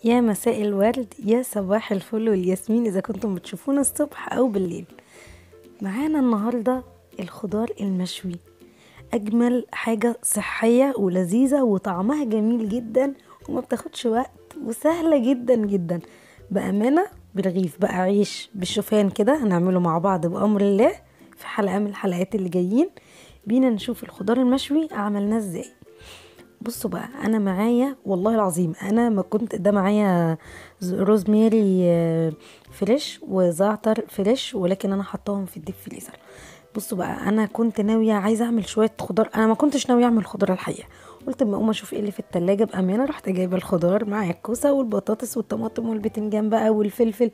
يا مساء الورد يا صباح الفل والياسمين اذا كنتم بتشوفونا الصبح او بالليل معانا النهارده الخضار المشوي اجمل حاجه صحيه ولذيذه وطعمها جميل جدا وما بتاخدش وقت وسهله جدا جدا بامانه بالرغيف بقى عيش بالشوفان كده هنعمله مع بعض بامر الله في حلقه من الحلقات اللي جايين بينا نشوف الخضار المشوي عملناه ازاي بصوا بقى انا معايا والله العظيم انا ما كنت ده معايا ز- روزماري آه، فريش وزعتر فريش ولكن انا حطاهم في الديب فريزر بصوا بقى انا كنت ناويه عايزه اعمل شويه خضار انا ما كنتش ناويه اعمل خضار الحقيقه قلت اما اقوم اشوف ايه اللي في التلاجة بامانه رحت جايبه الخضار معايا الكوسه والبطاطس والطماطم والبتنجان بقى والفلفل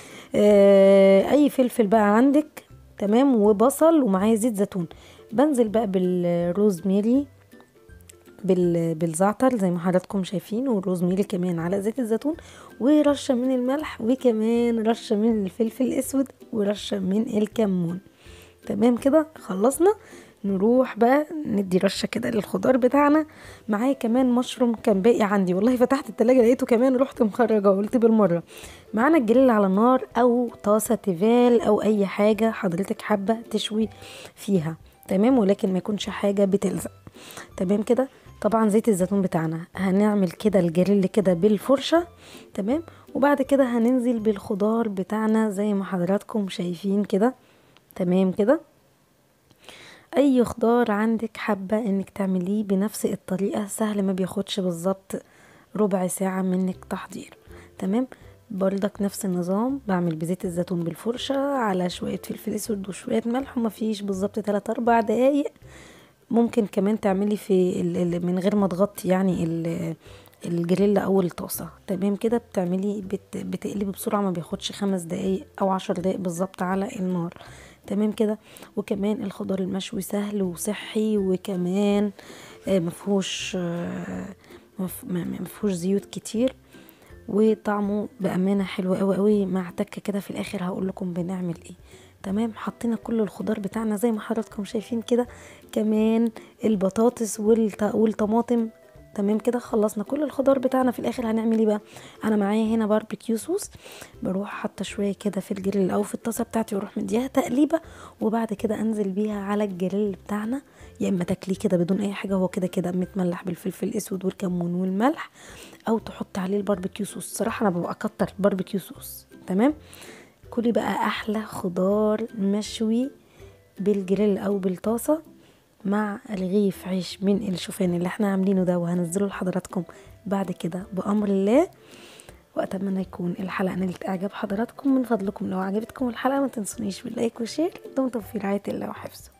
آه اي فلفل بقى عندك تمام وبصل ومعايا زيت زيتون بنزل بقى بالروزماري بال... بالزعتر زي ما حضراتكم شايفين والروزميري كمان على زيت الزيتون ورشه من الملح وكمان رشه من الفلفل الاسود ورشه من الكمون تمام كده خلصنا نروح بقى ندي رشه كده للخضار بتاعنا معايا كمان مشروم كان باقي عندي والله فتحت التلاجة لقيته كمان رحت مخرجه قلت بالمره معانا الجريل على النار او طاسه تيفال او اي حاجه حضرتك حابه تشوي فيها تمام ولكن ما يكونش حاجه بتلزق تمام كده طبعا زيت الزيتون بتاعنا هنعمل كده الجريل كده بالفرشه تمام وبعد كده هننزل بالخضار بتاعنا زي ما حضراتكم شايفين كده تمام كده اي خضار عندك حابه انك تعمليه بنفس الطريقه سهل ما بياخدش بالظبط ربع ساعه منك تحضير تمام برضك نفس النظام بعمل بزيت الزيتون بالفرشه على شويه فلفل اسود وشويه ملح ومفيش بالظبط 3 4 دقايق ممكن كمان تعملي في ال- ال- من غير ما تغطي يعني ال- الجريل او الطاسه تمام كده بتعملي بت بتقلبي بسرعه ما بياخدش خمس دقايق او عشر دقايق بالظبط على النار تمام كده وكمان الخضار المشوي سهل وصحي وكمان آه، مفهوش آه، مف- ما- ما- مفهوش زيوت كتير وطعمه بامانه حلو قوي قوي مع تكه كده في الاخر هقول لكم بنعمل ايه تمام حطينا كل الخضار بتاعنا زي ما حضراتكم شايفين كده كمان البطاطس والط... والطماطم تمام كده خلصنا كل الخضار بتاعنا في الاخر هنعمل ايه بقى انا معايا هنا باربيكيو صوص بروح حاطه شويه كده في الجريل او في الطاسه بتاعتي واروح مديها تقليبه وبعد كده انزل بيها على الجريل بتاعنا يا اما تاكليه كده بدون اي حاجه هو كده كده متملح بالفلفل الاسود والكمون والملح او تحط عليه الباربيكيو صوص صراحه انا ببقى اكتر باربيكيو صوص تمام كلي بقى احلى خضار مشوي بالجريل او بالطاسه مع رغيف عيش من الشوفان اللي احنا عاملينه ده وهنزله لحضراتكم بعد كده بامر الله واتمنى يكون الحلقه نالت اعجاب حضراتكم من فضلكم لو عجبتكم الحلقه ما تنسونيش باللايك والشير دمتم في رعايه الله وحفظه